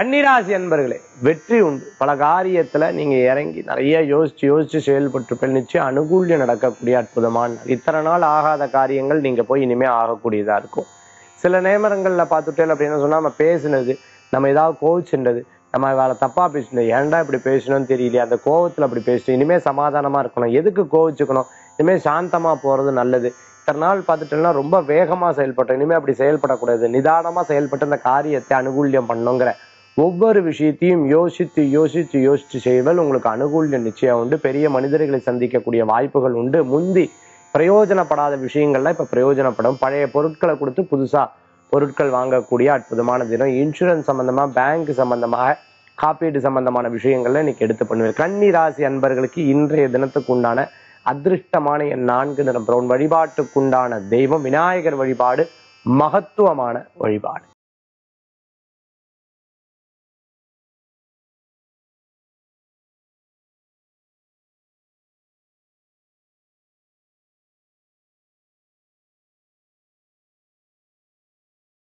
கன்னிராசி அன்பர்களே வெற்றி உண்டு பல காரியத்துல நீங்க இறங்கி நிறைய யோசிச்சு யோசிச்சு செயல்பட்டு நிச்சயம் அனுகூல்யம் நடக்கக்கூடிய அற்புதமான நாள். இத்தனை நாள் ஆகாத காரியங்கள் நீங்க போய் இனிமே ஆகக்கூடியதா இருக்கும் சில நேரங்கள்ல பார்த்துட்டேன் அப்படின்னு சொன்னா நம்ம பேசுனது நம்ம ஏதாவது கோவிச்சுன்றது நம்ம வேலை தப்பா பேசினது ஏன்டா இப்படி பேசணும்னு தெரியலையே அந்த கோவத்துல அப்படி பேசணும் இனிமே சமாதானமா இருக்கணும் எதுக்கு கோவிச்சுக்கணும் இனிமே சாந்தமா போறது நல்லது இத்தனை நாள் பார்த்துட்டோம்னா ரொம்ப வேகமா செயல்பட்டோம் இனிமே அப்படி செயல்படக்கூடாது நிதானமா செயல்பட்டு அந்த காரியத்தை அனுகூல்யம் பண்ணுங்கிற ஒவ்வொரு விஷயத்தையும் யோசித்து யோசித்து யோசித்து செய்வல் உங்களுக்கு அனுகூல்யம் நிச்சயம் உண்டு பெரிய மனிதர்களை சந்திக்கக்கூடிய வாய்ப்புகள் உண்டு முந்தி பிரயோஜனப்படாத விஷயங்கள்லாம் இப்ப பிரயோஜனப்படும் பழைய பொருட்களை கொடுத்து புதுசா பொருட்கள் வாங்கக்கூடிய அற்புதமான தினம் இன்சூரன்ஸ் சம்பந்தமா பேங்க் சம்பந்தமாக காப்பீடு சம்பந்தமான விஷயங்கள்ல இன்னைக்கு எடுத்து பண்ணுவேன் கன்னி ராசி அன்பர்களுக்கு இன்றைய தினத்துக்கு உண்டான அதிருஷ்டமான என் நான்கு நிறம் பிரவுன் வழிபாட்டுக்குண்டான தெய்வம் விநாயகர் வழிபாடு மகத்துவமான வழிபாடு